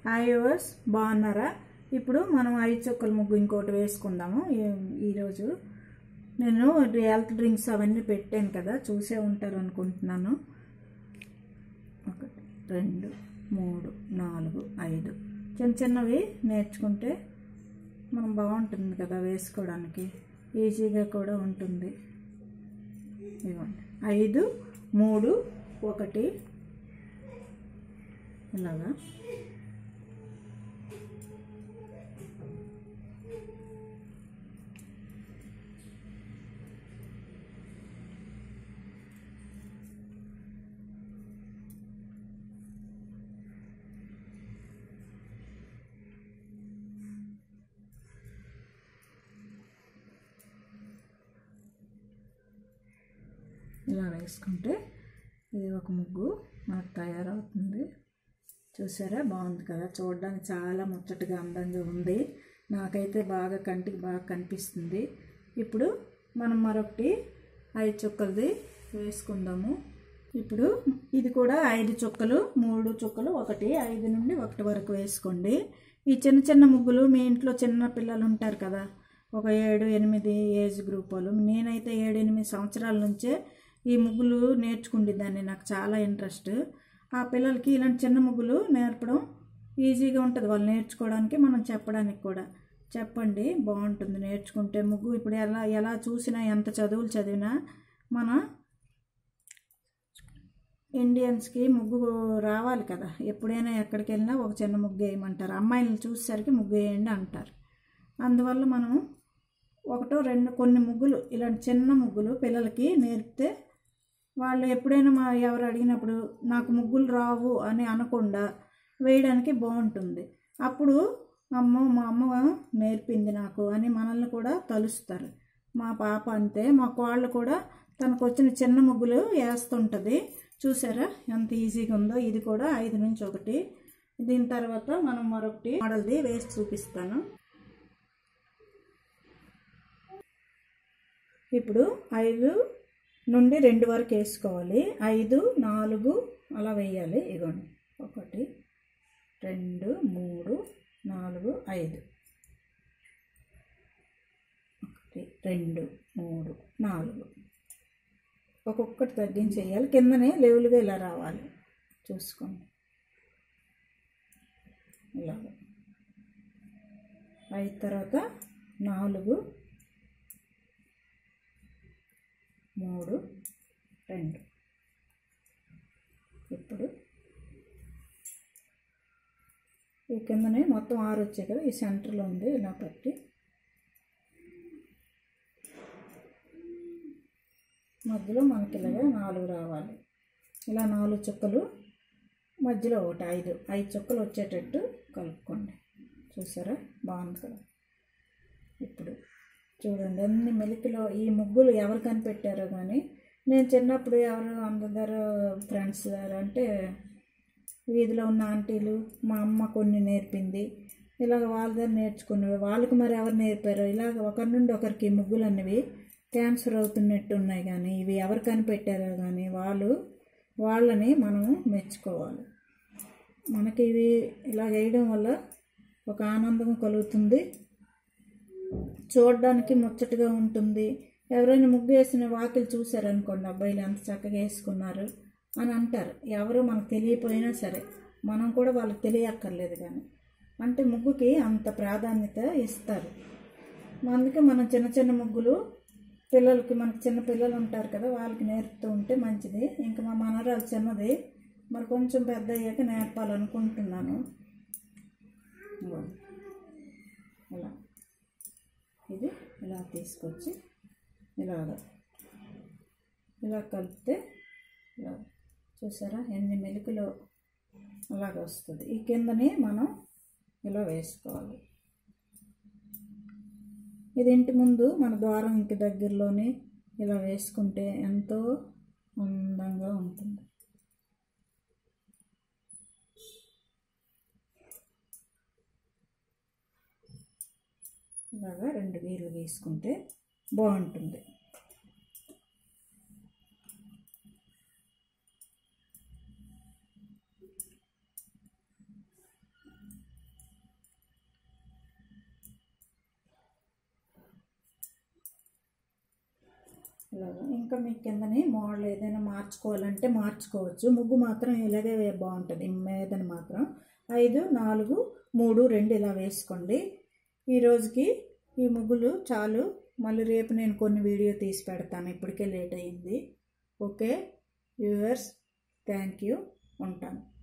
Hi yours బాగున్నారా ఇప్పుడు మనం ఐదు చుక్కల ముగ్గు ఇంకోటి వేసుకుందాము ఈ- ఈరోజు నేను హెల్త్ డ్రింక్స్ అవన్నీ పెట్టాను కదా చూసే ఉంటారు అనుకుంటున్నాను ఒకటి రెండు మూడు నాలుగు ఐదు చిన్న చిన్నవి నేర్చుకుంటే మనం బాగుంటుంది కదా వేసుకోవడానికి ఈజీగా కూడా ఉంటుంది ఇవ్వండి ఐదు మూడు ఒకటి ఇలాగా ఇలా వేసుకుంటే ఇది ఒక ముగ్గు మనకు తయారవుతుంది చూసారా బాగుంది కదా చూడడానికి చాలా ముచ్చటగా అందంగా ఉంది నాకైతే బాగా కంటికి బాగా కనిపిస్తుంది ఇప్పుడు మనం మరొకటి ఐదు చుక్కలది వేసుకుందాము ఇప్పుడు ఇది కూడా ఐదు చుక్కలు మూడు చుక్కలు ఒకటి ఐదు నుండి ఒకటి వరకు వేసుకోండి ఈ చిన్న చిన్న ముగ్గులు మీ ఇంట్లో చిన్న పిల్లలు ఉంటారు కదా ఒక ఏడు ఎనిమిది ఏజ్ గ్రూప్ వాళ్ళు నేనైతే ఏడు ఎనిమిది సంవత్సరాల నుంచే ఈ ముగ్గులు నేర్చుకుండేదాన్ని నాకు చాలా ఇంట్రెస్ట్ ఆ పిల్లలకి ఇలాంటి చిన్న ముగ్గులు నేర్పడం ఈజీగా ఉంటుంది వాళ్ళు నేర్చుకోవడానికి మనం చెప్పడానికి కూడా చెప్పండి బాగుంటుంది నేర్చుకుంటే ముగ్గు ఇప్పుడు ఎలా ఎలా చూసినా ఎంత చదువులు చదివినా మన ఇండియన్స్కి ముగ్గు రావాలి కదా ఎప్పుడైనా ఎక్కడికి వెళ్ళినా ఒక చిన్న ముగ్గు వేయమంటారు అమ్మాయిలను చూసేసరికి ముగ్గు వేయండి అంటారు అందువల్ల మనం ఒకటో రెండు కొన్ని ముగ్గులు ఇలాంటి చిన్న ముగ్గులు పిల్లలకి నేర్పితే వాళ్ళు ఎప్పుడైనా మా ఎవరు అడిగినప్పుడు నాకు ముగ్గులు రావు అని అనకుండా వేయడానికి బాగుంటుంది అప్పుడు అమ్మ మా అమ్మ నేర్పింది నాకు అని మనల్ని కూడా తలుస్తారు మా పాప అంతే మా కోళ్ళు కూడా తనకు వచ్చిన చిన్న ముగ్గులు వేస్తుంటుంది చూసారా ఎంత ఈజీగా ఉందో ఇది కూడా ఐదు నుంచి ఒకటి దీని తర్వాత మనం మరొకటి మోడల్ది వేసి చూపిస్తాను ఇప్పుడు ఐదు నుండి రెండు వరకు వేసుకోవాలి ఐదు నాలుగు అలా వేయాలి ఇగోండి ఒకటి రెండు మూడు నాలుగు ఐదు ఒకటి రెండు మూడు నాలుగు ఒక్కొక్కటి తగ్గించి వేయాలి కిందనే లెవెల్గా ఇలా రావాలి చూసుకోండి ఇలాగ ఐదు తర్వాత నాలుగు మూడు రెండు ఇప్పుడు ఈ కిందనే మొత్తం ఆరు వచ్చాయి కదా ఈ సెంటర్లో ఉంది ఇలా పట్టి మధ్యలో మనకి ఇలాగా నాలుగు రావాలి ఇలా నాలుగు చుక్కలు మధ్యలో ఒకటి ఐదు ఐదు చుక్కలు వచ్చేటట్టు కలుపుకోండి చూసారా బాగుంది కదా ఇప్పుడు చూడండి ఎన్ని మెలికలో ఈ ముగ్గులు ఎవరు కనిపెట్టారో కానీ నేను చిన్నప్పుడు ఎవరు అందరు ఫ్రెండ్స్ గారు అంటే వీధిలో ఉన్న ఆంటీలు మా అమ్మ కొన్ని నేర్పింది ఇలాగ వాళ్ళ దగ్గర నేర్చుకునేవి వాళ్ళకి మరి ఎవరు నేర్పారో ఇలాగ ఒకరి నుండి ఒకరికి ముగ్గులు అనేవి క్యాన్సర్ అవుతున్నట్టు ఉన్నాయి కానీ ఇవి ఎవరు కనిపెట్టారో కానీ వాళ్ళు వాళ్ళని మనం మెచ్చుకోవాలి మనకి ఇవి ఇలా వేయడం వల్ల ఒక ఆనందం కలుగుతుంది చూడడానికి ముచ్చటగా ఉంటుంది ఎవరైనా ముగ్గు వేసిన వాకిలు చూసారనుకోండి అబ్బాయిలు ఎంత చక్కగా వేసుకున్నారు అని అంటారు ఎవరు మనకు తెలియపోయినా సరే మనం కూడా వాళ్ళకి తెలియక్కర్లేదు కానీ అంటే ముగ్గుకి అంత ప్రాధాన్యత ఇస్తారు అందుకే మనం చిన్న చిన్న ముగ్గులు పిల్లలకి మనకి చిన్న పిల్లలు ఉంటారు కదా వాళ్ళకి నేర్పుతూ ఉంటే మంచిది ఇంకా మా మనరాలు చిన్నది మరి కొంచెం పెద్ద అయ్యాక నేర్పాలనుకుంటున్నాను ఇదిగో. ఇలా ఇది ఇలా తీసుకొచ్చి ఇలాగ ఇలా కలిపితే ఇలా చూసారా ఎన్ని మెలికలు అలాగ వస్తుంది ఈ కిందని మనం ఇలా వేసుకోవాలి ఇది ఇంటి ముందు మన ద్వారం ఇంటి దగ్గరలోని ఇలా వేసుకుంటే ఎంతో అందంగా ఉంటుంది ఇలాగా రెండు వీలు వేసుకుంటే బాగుంటుంది ఇలాగా ఇంకా మీ కిందని మోడల్ ఏదైనా మార్చుకోవాలంటే మార్చుకోవచ్చు ముగ్గు మాత్రం ఇలాగే వే- బాగుంటుంది మీదని మాత్రం ఐదు నాలుగు మూడు రెండు ఇలా వేసుకోండి ఈ రోజుకి ఈ ముగ్గులు చాలు మళ్ళీ రేపు నేను కొన్ని వీడియో తీసి పెడతాను ఇప్పటికే లేట్ అయింది ఓకే వ్యూవర్స్ థ్యాంక్ యూ ఉంటాను